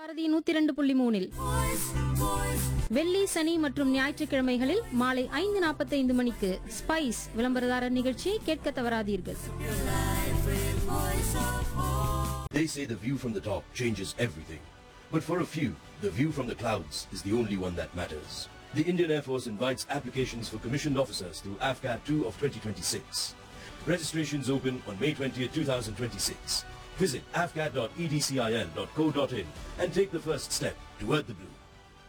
பாரதி நூத்தி இரண்டு புள்ளி மூணில் வெள்ளி சனி மற்றும் ஞாயிற்றுக்கிழமைகளில் மாலை ஐந்து நாற்பத்தைந்து மணிக்கு ஸ்பைஸ் விளம்பரதாரர் நிகழ்ச்சியை கேட்க தவறாதீர்கள் They say the view from the top changes everything. But for a few, the view from the clouds is the only one that matters. The Indian Air Force invites applications for commissioned officers through AFCAT 2 of 2026. Registrations open on May 20th, 2026. Visit afcat.edcil.co.in and take the first step toward the blue.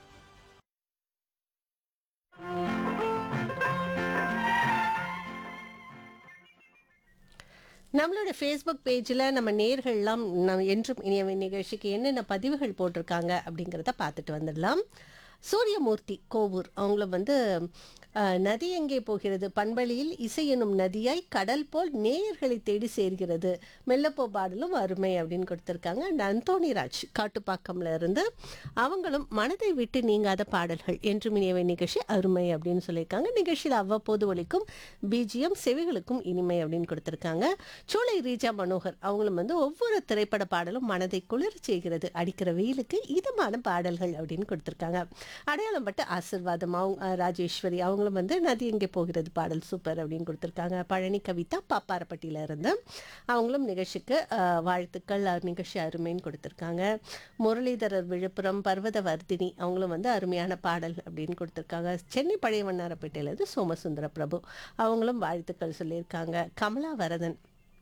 நம்மளோட Facebook பேஜில் நம்ம நேர்கள்லாம் நம்ம என்றும் இனியவை நிகழ்ச்சிக்கு என்னென்ன பதிவுகள் போட்டிருக்காங்க அப்படிங்கிறத பார்த்துட்டு வந்துடலாம் சூரியமூர்த்தி கோவூர் அவங்கள வந்து அஹ், நதி எங்கே போகிறது பண்பளியில் இசை எனும் நதியாய் கடல் போல் நேயர்களை தேடி சேர்கிறது மெல்லப்போ பாடலும் அருமை அப்படின்னு கொடுத்துருக்காங்க And அந்தோணி ராஜ் காட்டுப்பாக்கம்ல இருந்து அவங்களும் மனதை விட்டு நீங்காத பாடல்கள் என்றும் இனியவை நிகழ்ச்சி அருமை அப்படின்னு சொல்லியிருக்காங்க நிகழ்ச்சியில் அவ்வப்போது ஒலிக்கும் பிஜிஎம் செவிகளுக்கும் இனிமை அப்படின்னு கொடுத்துருக்காங்க சூளை ரீஜா மனோகர் அவங்களும் வந்து ஒவ்வொரு திரைப்பட பாடலும் மனதை குளிர் செய்கிறது அடிக்கிற வெயிலுக்கு இதமான பாடல்கள் அப்படின்னு கொடுத்துருக்காங்க அடையாளம் பட்ட ஆசிர்வாதம் அவங்க அஹ், ராஜேஸ்வரி அவங்களும் வந்து நதி எங்கே போகிறது பாடல் சூப்பர் அப்படின்னு கொடுத்துருக்காங்க பழனி கவிதா பாப்பாரப்பட்டியில இருந்து அவங்களும் நிகழ்ச்சிக்கு அஹ், வாழ்த்துக்கள் அஹ், நிகழ்ச்சி அருமைன்னு கொடுத்துருக்காங்க முரளிதரர் விழுப்புரம் பர்வத வர்தினி அவங்களும் வந்து அருமையான பாடல் அப்படின்னு கொடுத்துருக்காங்க சென்னை பழைய வண்ணாரப்பேட்டையிலேருந்து சோமசுந்தர பிரபு அவங்களும் வாழ்த்துக்கள் சொல்லியிருக்காங்க கமலா வரதன்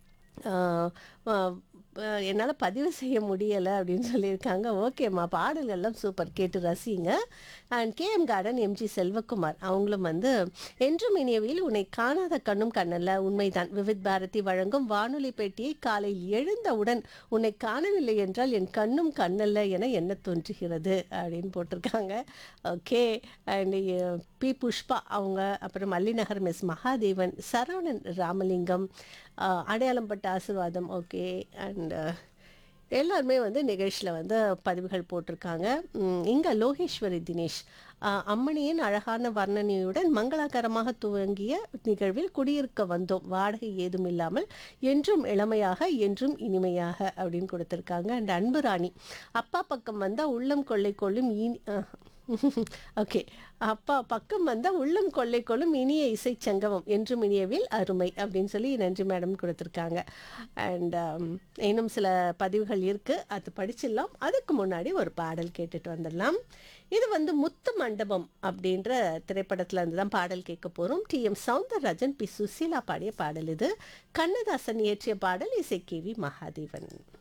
என்னால் பதிவு செய்ய முடியலை அப்படின்னு சொல்லியிருக்காங்க ஓகேம்மா பாடல்கள்லாம் சூப்பர் கேட்டு ரசிங்க and KM garden MG Selvakumar அவங்களும் வந்து என்றும் இனியவையில் உன்னை காணாத கண்ணும் கண்ணல்ல உண்மைதான் விவித் பாரதி வழங்கும் வானொலி பெட்டியை காலையில் எழுந்தவுடன் உன்னை காணவில்லை என்றால் என் கண்ணும் கண்ணல்ல என என்ன தோன்றுகிறது அப்படின்னு போட்டிருக்காங்க ஓகே அண்ட் பி புஷ்பா அவங்க அப்புறம் மல்லிநகர் மிஸ் மகாதேவன் சரவணன் ராமலிங்கம் அஹ், அடையாளம் பட்ட ஆசீர்வாதம் ஓகே அண்ட் எல்லாருமே வந்து நிகழ்ச்சியில் வந்து பதிவுகள் போட்டிருக்காங்க இங்கே லோகேஸ்வரி தினேஷ் அஹ், அம்மணியின் அழகான வர்ணனையுடன் மங்களகரமாக துவங்கிய நிகழ்வில் குடியிருக்க வந்தோம் வாடகை ஏதும் இல்லாமல் என்றும் இளமையாக என்றும் இனிமையாக அப்படின்னு கொடுத்துருக்காங்க அண்ட் அன்பு ராணி அப்பா பக்கம் வந்தால் உள்ளம் கொள்ளை கொள்ளும் இனி அஹ், ஓகே அப்பா பக்கம் வந்தால் உள்ளம் கொள்ளை கொள்ளும் இனிய இசை சங்கமம் என்றும் இனியவில் அருமை அப்படின்னு சொல்லி நன்றி மேடம் கொடுத்துருக்காங்க அண்ட் இன்னும் சில பதிவுகள் இருக்குது அது படிச்சிடலாம் அதுக்கு முன்னாடி ஒரு பாடல் கேட்டுட்டு வந்துடலாம் இது வந்து முத்து மண்டபம் அப்படின்ற திரைப்படத்துல இருந்து தான் பாடல் கேட்க போகிறோம் T M Soundararajan P Susheela பாடிய பாடல் இது கண்ணதாசன் இயற்றிய பாடல் இசை கே வி மகாதேவன்